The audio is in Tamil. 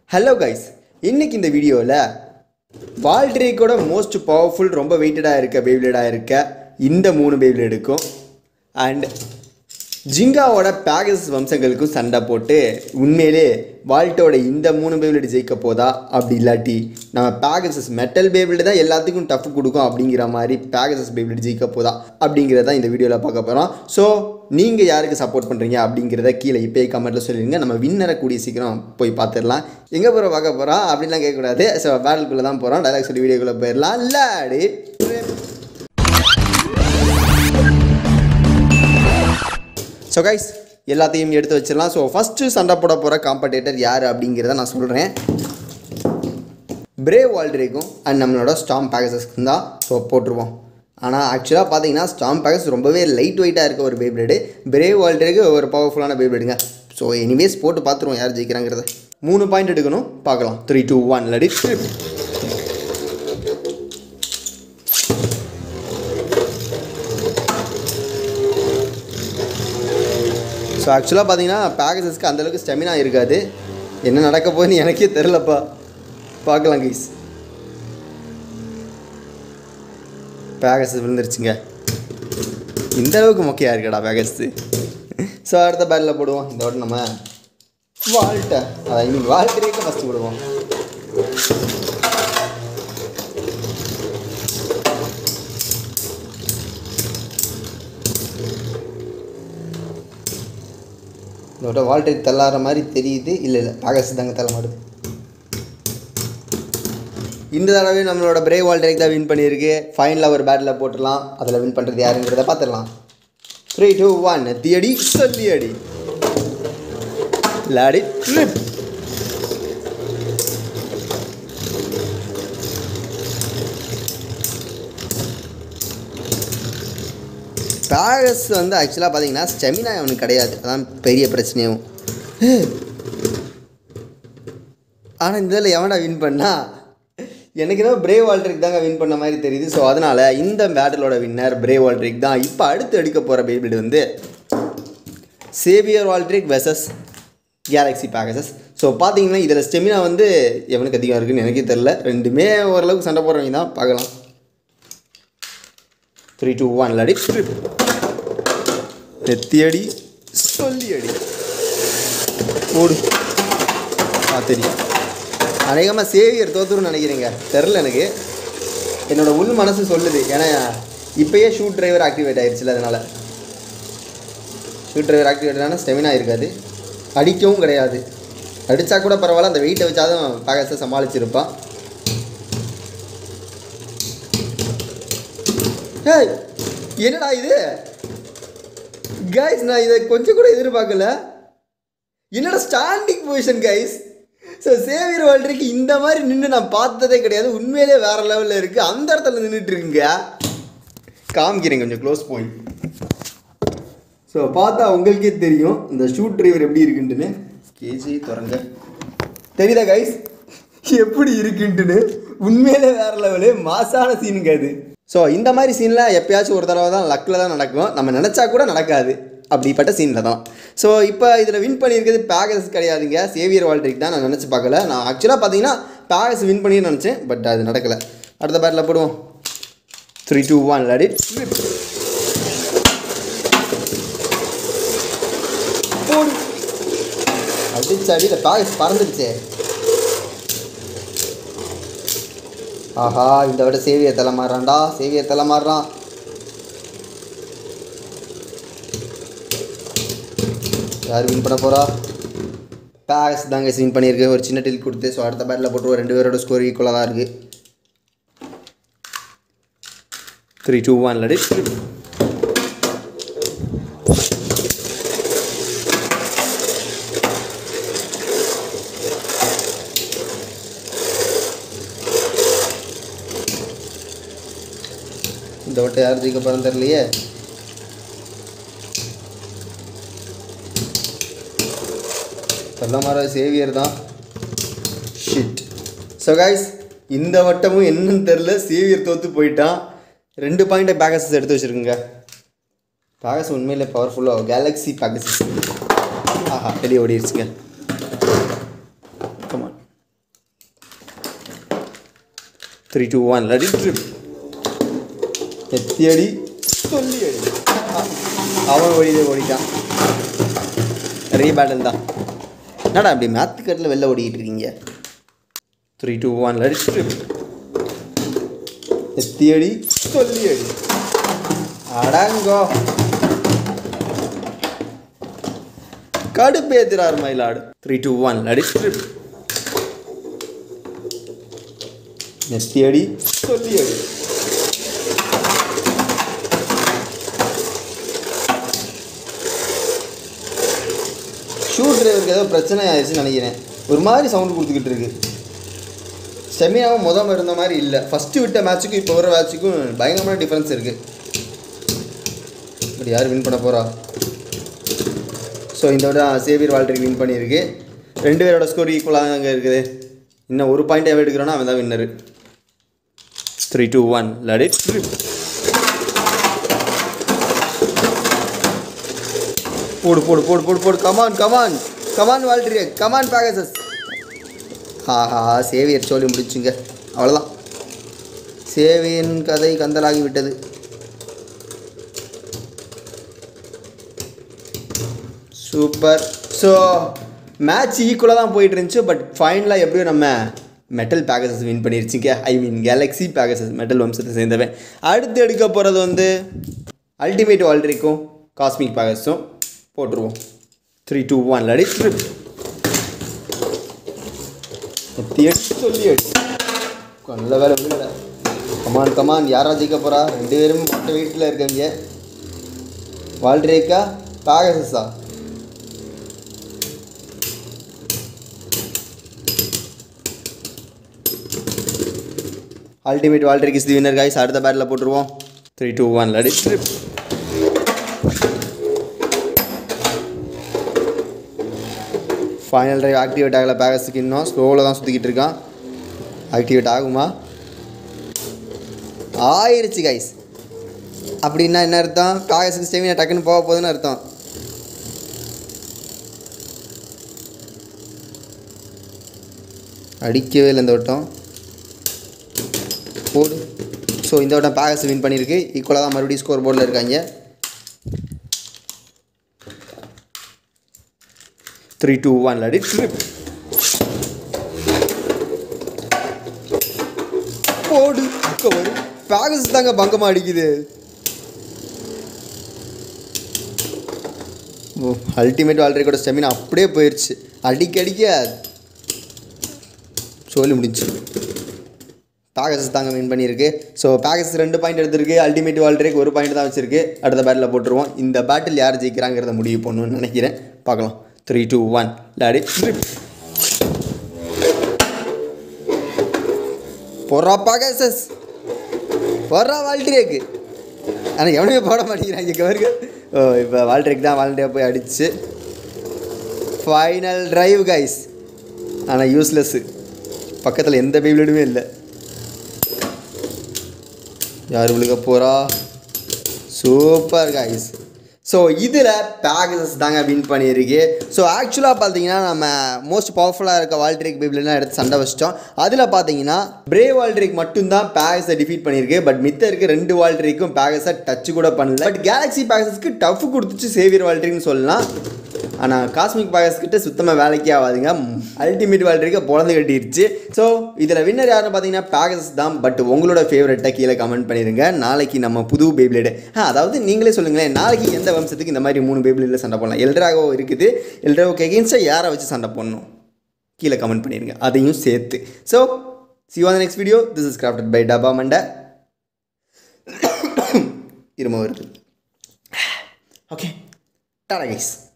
ஹலோ கைஸ் இன்னைக்கு இந்த வீடியோவில் வால்ட்ரேக்கோட மோஸ்ட் பவர்ஃபுல் ரொம்ப வெயிட்டடாக இருக்க பேபிளேடாக இருக்க இந்த மூணு பேபிளேடுக்கும் அண்ட் ஜிங்காவோட பேகஸ் வம்சங்களுக்கும் சண்டை போட்டு உண்மையிலே வால்ட்டோட இந்த மூணு பேபிளேடு ஜெயிக்க போதா அப்படி இல்லாட்டி நம்ம பேகசஸ் மெட்டல் பேபிளேடு தான் எல்லாத்துக்கும் டஃப் கொடுக்கும் அப்படிங்கிற மாதிரி பேகசஸ் பேபிளேடு ஜெயிக்க போதா அப்படிங்கிறத இந்த வீடியோவில் பார்க்க போகிறோம் ஸோ நீங்கள் யாருக்கு சப்போர்ட் பண்ணுறீங்க அப்படிங்கிறத கீழே இப்போயே கமெண்ட்டில் சொல்லிடுங்க நம்ம வின்னரை கூடிய சீக்கிரம் போய் பார்த்துடலாம் எங்கே போகிற பார்க்க போகிறோம் அப்படின்லாம் கேட்கக்கூடாது ஸோ பேட்டிலுக்குள்ளே தான் போகிறோம் டைலாக் சொல்லி வீடியோக்குள்ளே போயிடலாம் லாடி ஸோ கைஸ் எல்லாத்தையும் எடுத்து வச்சிடலாம் ஸோ ஃபஸ்ட்டு சண்டை போட போகிற காம்படேட்டர் யார் அப்படிங்கிறத நான் சொல்கிறேன் பிரேவ் வால்ட்ரேக்கும் அண்ட் நம்மளோட ஸ்டாம் பேகசஸ்க்கும் தான் ஸோ போட்டுருவோம் ஆனால் ஆக்சுவலாக பார்த்தீங்கன்னா ஸ்டாம் பேகஸ் ரொம்பவே லைட் வெயிட்டாக இருக்க ஒரு பேப்ளேடு பிரேவ் வால்ட்ரேக்கு ஒரு பவர்ஃபுல்லான பேப்ளேடுங்க ஸோ எனிவேஸ் போட்டு பார்த்துருவோம் யார் ஜெயிக்கிறாங்கிறத மூணு பாயிண்ட் எடுக்கணும் பார்க்கலாம் த்ரீ டூ ஒன் லடி ஸோ ஆக்சுவலாக பார்த்தீங்கன்னா பேகசஸ்க்கு அந்தளவுக்கு ஸ்டெமினா இருக்காது என்ன நடக்க போகுதுன்னு எனக்கே தெரிலப்பா பார்க்கலாம் கைஸ் பேகஸ் விழுந்துருச்சுங்க இந்த அளவுக்கு மொக்கையாக இருக்கடா பேகஸ் ஸோ அடுத்த பேட்டில் போடுவோம் இந்த வாட்டி நம்ம வால்ட்டை ஐ மீன் வால்ட்டரேக்கு ஃபஸ்ட்டு போடுவோம் இதோட வால்டேஜ் தள்ளாற மாதிரி தெரியுது இல்லை இல்லை பேகஸ் தாங்க தள்ள மாட்டுது இந்த தடவை நம்மளோட பிரேவ் வால்டேக் தான் வின் பண்ணியிருக்கு ஃபைனலில் ஒரு பேட்டில் போட்டுடலாம் அதில் வின் பண்ணுறது யாருங்கிறத பார்த்துடலாம் த்ரீ டூ ஒன் தியடி சொல்லி அடி லாடி ட்ரிப் பேகஸ் வந்து ஆக்சுவலாக பார்த்தீங்கன்னா ஸ்டெமினா அவனுக்கு கிடையாது அதான் பெரிய பிரச்சனையும் ஆனால் இந்த இதில் எவன்டா வின் பண்ணா எனக்கு தான் பிரேவ் வால்ட்ரிக் தாங்க வின் பண்ண மாதிரி தெரியுது ஸோ அதனால் இந்த பேட்டிலோட வின்னர் பிரேவ் வால்ட்ரிக் தான் இப்போ அடுத்து எடுக்க போகிற பேபிள் வந்து சேவியர் வால்ட்ரிக் வெசஸ் கேலக்ஸி பேகசஸ் ஸோ பார்த்தீங்கன்னா இதில் ஸ்டெமினா வந்து எவனுக்கு அதிகம் இருக்குன்னு எனக்கே தெரில ரெண்டுமே ஓரளவுக்கு சண்டை போடுறவங்க தான் பார்க்கலாம் த்ரீ டூ ஒன் அடி ட்ரிப் நெத்தி அடி சொல்லி அடி ஓடு ஆ தெரியும் அநேகமாக சேவியர் தோத்துருன்னு நினைக்கிறேங்க தெரில எனக்கு என்னோட உள் மனசு சொல்லுது ஏன்னா இப்போயே ஷூட் டிரைவர் ஆக்டிவேட் ஆயிடுச்சுல அதனால் ஷூட் டிரைவர் ஆக்டிவேட் ஆனால் ஸ்டெமினா இருக்காது அடிக்கவும் கிடையாது அடித்தா கூட பரவாயில்ல அந்த வெயிட்டை வச்சாதான் பேகஸை சமாளிச்சிருப்பான் ஏய் என்னடா இது கைஸ் நான் இதை கொஞ்சம் கூட எதிர்பார்க்கல என்னடா standing position guys so Xavier வாழ்க்கைக்கு இந்த மாதிரி நின்று நான் பார்த்ததே கிடையாது உண்மையிலே வேற லெவலில் இருக்குது அந்த இடத்துல நின்றுட்டு இருக்குங்க காமிக்கிறேன் கொஞ்சம் க்ளோஸ் போய் ஸோ பார்த்தா உங்களுக்கே தெரியும் இந்த ஷூட் டிரைவர் எப்படி இருக்குன்ட்டுன்னு கேஜி திறங்க தெரியுதா கைஸ் எப்படி இருக்குன்ட்டுன்னு உண்மையிலே வேற லெவலு மாசான சீனுங்க அது ஸோ இந்த மாதிரி சீன்லாம் எப்பயாச்சும் ஒரு தடவை தான் லக்கில் தான் நடக்கும் நம்ம நினச்சா கூட நடக்காது அப்படிப்பட்ட சீனில் தான் ஸோ இப்போ இதில் வின் பண்ணியிருக்கிறது பேகஸ் கிடையாதுங்க சேவியர் வால்ட்ரிக் தான் நான் நினச்சி பார்க்கல நான் ஆக்சுவலாக பார்த்தீங்கன்னா பேகஸ் வின் பண்ணி நினச்சேன் பட் அது நடக்கலை அடுத்த பேட்டில் போடுவோம் த்ரீ டூ ஒன் லடி போடு அடிச்சு அடியில் பேகஸ் பறந்துடுச்சே ஆஹா இந்த விட சேவியர் தலை மாறுறான்டா சேவியர் தலை மாறுறான் யார் வின் பண்ண போகிறா பேஸ் தாங்க வின் பண்ணியிருக்கு ஒரு சின்ன டில் கொடுத்து ஸோ அடுத்த பேட்டில் போட்டு ரெண்டு பேரோட ஸ்கோர் ஈக்குவலாக தான் இருக்குது த்ரீ டூ ஒன் லடி இந்த வட்டம் யார் ஜெயிக்க போகிறேன்னு தெரியலையே சொல்ல மாற சேவியர் தான் ஷிட் ஸோ கைஸ் இந்த வட்டமும் என்னன்னு தெரில சேவியர் தோற்று போயிட்டான் ரெண்டு பாயிண்ட்டை பேகஸஸ் எடுத்து வச்சுருக்குங்க பேகஸ் உண்மையிலே பவர்ஃபுல்லாக கேலக்ஸி பேகஸஸ் ஆஹா வெளியே ஓடிடுச்சுங்க come on three two one let it rip எத்தி அடி சொல்லி அடி அவன் ஓடிதே ஓடிட்டான் ரீபேட்டில் தான் என்னடா அப்படி மேத்து கட்டில் வெளில ஓடிக்கிட்டு இருக்கீங்க three two one let it rip எத்தி அடி சொல்லி அடி அடங்கோ கடுப்பேத்துறார் மயிலாடு three two one let it rip நெத்தி அடி சொல்லி அடி ஷூ டிரைவருக்கு ஏதோ பிரச்சனை ஆயிடுச்சுன்னு நினைக்கிறேன் ஒரு மாதிரி சவுண்ட் கொடுத்துக்கிட்டு இருக்கு செமியாவும் முதல் இருந்த மாதிரி இல்லை ஃபஸ்ட்டு விட்ட மேட்ச்சுக்கும் இப்போ வர மேட்ச்சுக்கும் பயங்கரமான டிஃப்ரென்ஸ் இருக்குது பட் யார் வின் பண்ண போகிறா ஸோ இந்த விட சேவியர் வால்ட்ரி வின் பண்ணியிருக்கு ரெண்டு பேரோட ஸ்கோர் ஈக்குவலாக அங்கே இருக்குது இன்னும் ஒரு பாயிண்ட் எவன் எடுக்கிறோன்னா அவன் தான் winner three two one let it போடு போடு போடு போடு போடு come on come on come on Valtryek come on Pegasus ஆஹா சேவியர் சொல்லி முடிச்சுங்க அவ்வளோதான் சேவியன் கதை கந்தலாகி விட்டது சூப்பர் ஸோ மேட்ச் ஈக்குவலாக தான் போயிட்டு இருந்துச்சு பட் ஃபைனலாக எப்படியோ நம்ம மெட்டல் பேகசஸ் வின் பண்ணிருச்சுங்க I mean Galaxy Pegasus metal வம்சத்தை சேர்ந்தவன் அடுத்து எடுக்க போகிறது வந்து அல்டிமேட் வால்ட்ரிக்கும் காஸ்மிக் பேகஸும் போட்டுருவோம் three two one let it rip எத்தி எட்டு சொல்லி எட்டு நல்ல வேலை விழுகல கமான் கமான் யாரா ஜெயிக்க போகிறா ரெண்டு பேரும் மொட்டை வீட்டில் இருக்கவங்க வால்ட்ரேக்கா பேகசஸா Ultimate Valtryek is the winner guys அடுத்த பேட்டில் போட்டுருவோம் three two one let it rip final drive activate ஆகலை பேகஸுக்கு இன்னும் ஸ்லோவில் தான் சுற்றிக்கிட்டு இருக்கான் ஆக்டிவேட் ஆகுமா ஆயிருச்சு கைஸ் அப்படின்னா என்ன அர்த்தம் பேகஸுக்கு ஸ்டெமினா டக்குன்னு போக போகுதுன்னு அர்த்தம் அடிக்கவே இல்லை இந்த வட்டம் போடு ஸோ இந்த வட்டம் பேகஸ் வின் பண்ணியிருக்கு ஈக்குவலாக தான் மறுபடியும் ஸ்கோர் போர்டில் இருக்காங்க three two one let it rip போடு அக்க வரும் பேகஸ் தாங்க பங்கமாக அடிக்குது ஓ அல்டிமேட் வால்ட்ரிக்கோட ஸ்டெமினா அப்படியே போயிடுச்சு அடிக்க அடிக்க சொல்லி முடிஞ்சு பேகஸ் தாங்க வின் பண்ணியிருக்கு ஸோ பேகஸ் ரெண்டு பாயிண்ட் எடுத்திருக்கு அல்டிமேட் வால்ட்ரேக் ஒரு பாயிண்ட் தான் வச்சிருக்கு அடுத்த பேட்டில் போட்டுருவோம் இந்த பேட்டில் யார் ஜெயிக்கிறாங்கிறத முடிவு பண்ணணும்னு நினைக்கிறேன் பார்க்கலாம் three two one let it rip பொறா பேகசஸ் பொறா வால்ட்ரேக்கு ஆனால் எவனுமே போட மாட்டேங்கிறாங்க இங்கே வருங்க ஓ இப்போ வால்ட்ரேக் தான் வால்ட்ரே போய் அடிச்சு ஃபைனல் டிரைவ் கைஸ் ஆனால் யூஸ்லெஸ்ஸு பக்கத்தில் எந்த பெய்பிளுமே இல்லை யார் விழுக போகிறா சூப்பர் கைஸ் ஸோ இதில் பேகசஸ் தாங்க வின் பண்ணியிருக்கு ஸோ ஆக்சுவலாக பார்த்தீங்கன்னா நம்ம மோஸ்ட் பவர்ஃபுல்லாக இருக்க வால்ட்ரிக் பீபிள்லாம் எடுத்து சண்டை வச்சிட்டோம் அதில் பார்த்தீங்கன்னா பிரே வால்ட்ரிக் மட்டும்தான் பேகஸை டிஃபீட் பண்ணியிருக்கு பட் மித்த இருக்க ரெண்டு வால்ட்ரிக்கும் பேகஸை டச் கூட பண்ணல பட் கேலக்ஸி பேகஸஸ்க்கு டஃப் கொடுத்துச்சு சேவியர் வால்ட்ரிக்னு சொல்லலாம் ஆனால் காஸ்மிக் பேகஸ் கிட்ட சுத்தமாக வேலைக்கே ஆகாதுங்க அல்டிமேட் வால்ட்ரிக்க பொழந்து கட்டிருச்சு ஸோ இதில் வின்னர் யாருன்னு பார்த்தீங்கன்னா பேகஸ் தான் பட் உங்களோட ஃபேவரட்டை கீழே கமெண்ட் பண்ணிடுங்க நாளைக்கு நம்ம புது பேப்ளேடு ஆ அதாவது நீங்களே சொல்லுங்களேன் நாளைக்கு எந்த வம்சத்துக்கு இந்த மாதிரி மூணு பேப்ளேடில் சண்டை போடலாம் எல்ட்ராகோ இருக்குது எல்ட்ராகோக்கு எகென்ஸ்டாக யாரை வச்சு சண்டை போடணும் கீழே கமெண்ட் பண்ணிடுங்க அதையும் சேர்த்து so see on next video this is crafted by டபா மண்டை இரும வருது ஓகே டாடா கைஸ்